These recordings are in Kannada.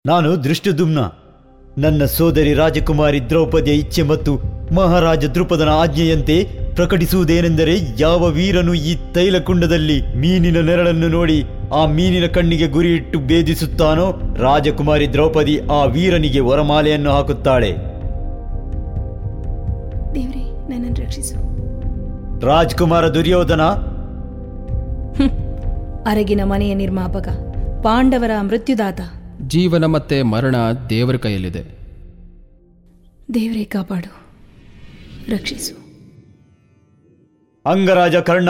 ನಾನು ದೃಷ್ಟದುಮ್ನ ನನ್ನ ಸೋದರಿ ರಾಜಕುಮಾರಿ ದ್ರೌಪದಿಯ ಇಚ್ಛೆ ಮತ್ತು ಮಹಾರಾಜ ದೃಪದನ ಆಜ್ಞೆಯಂತೆ ಪ್ರಕಟಿಸುವುದೇನೆಂದರೆ ಯಾವ ವೀರನು ಈ ತೈಲಕುಂಡದಲ್ಲಿ ಮೀನಿನ ನೆರಳನ್ನು ನೋಡಿ ಆ ಮೀನಿನ ಕಣ್ಣಿಗೆ ಗುರಿಯಿಟ್ಟು ಭೇದಿಸುತ್ತಾನೋ ರಾಜಕುಮಾರಿ ದ್ರೌಪದಿ ಆ ವೀರನಿಗೆ ವರಮಾಲೆಯನ್ನು ಹಾಕುತ್ತಾಳೆ ದೇವ್ರೆ ನನ್ನನ್ನು ರಕ್ಷಿಸು ರಾಜ್ಕುಮಾರ ದುರ್ಯೋಧನ ಅರಗಿನ ಮನೆಯ ನಿರ್ಮಾಪಕ ಪಾಂಡವರ ಮೃತ್ಯುದಾತ ಜೀವನ ಮತ್ತೆ ಮರಣ ದೇವರ ಕೈಯಲ್ಲಿದೆ ದೇವರೇ ಕಾಪಾಡು ರಕ್ಷಿಸು ಅಂಗರಾಜ ಕರ್ಣ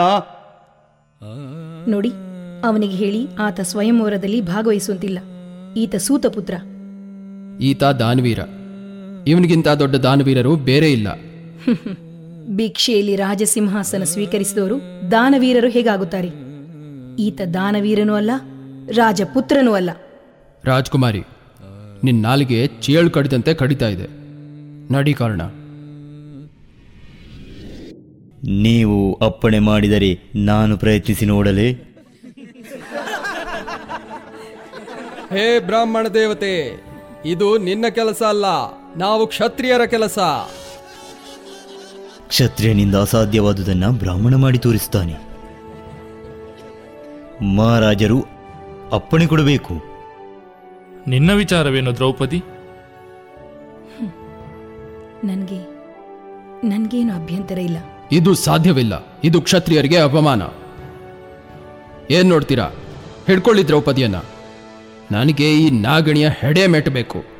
ನೋಡಿ ಅವನಿಗೆ ಹೇಳಿ ಆತ ಸ್ವಯಂವರದಲ್ಲಿ ಭಾಗವಹಿಸುವಂತಿಲ್ಲ ಈತ ಸೂತಪುತ್ರ ಈತ ದಾನವೀರ ಇವನಿಗಿಂತ ದೊಡ್ಡ ದಾನವೀರರು ಬೇರೆ ಇಲ್ಲ ಭಿಕ್ಷೆಯಲ್ಲಿ ರಾಜಸಿಂಹಾಸನ ಸ್ವೀಕರಿಸಿದವರು ದಾನವೀರರು ಹೇಗಾಗುತ್ತಾರೆ ಈತ ದಾನವೀರನೂ ಅಲ್ಲ ರಾಜಪುತ್ರನೂ ಅಲ್ಲ ರಾಜ್ಕುಮಾರಿ ನಿನ್ನ ನಾಲಿಗೆ ಚೇಳು ಕಡಿದಂತೆ ಕಡಿತಾ ಇದೆ ನಡಿ ಕಾರಣ ನೀವು ಅಪ್ಪಣೆ ಮಾಡಿದರೆ ನಾನು ಪ್ರಯತ್ನಿಸಿ ನೋಡಲೇ ಹೇ ಬ್ರಾಹ್ಮಣ ದೇವತೆ ಇದು ನಿನ್ನ ಕೆಲಸ ಅಲ್ಲ ನಾವು ಕ್ಷತ್ರಿಯರ ಕೆಲಸ ಕ್ಷತ್ರಿಯನಿಂದ ಅಸಾಧ್ಯವಾದುದನ್ನು ಬ್ರಾಹ್ಮಣ ಮಾಡಿ ತೋರಿಸ್ತಾನೆ ಮಹಾರಾಜರು ಅಪ್ಪಣೆ ಕೊಡಬೇಕು ನಿನ್ನ ವಿಚಾರವೇನು ದ್ರೌಪದಿ ನನಗೆ ನನಗೇನು ಅಭ್ಯಂತರ ಇಲ್ಲ ಇದು ಸಾಧ್ಯವಿಲ್ಲ ಇದು ಕ್ಷತ್ರಿಯರಿಗೆ ಅಪಮಾನ ಏನ್ ನೋಡ್ತೀರಾ ಹಿಡ್ಕೊಳ್ಳಿ ದ್ರೌಪದಿಯನ್ನ ನನಗೆ ಈ ನಾಗಣಿಯ ಹೆಡೆ ಮೆಟ್ಟಬೇಕು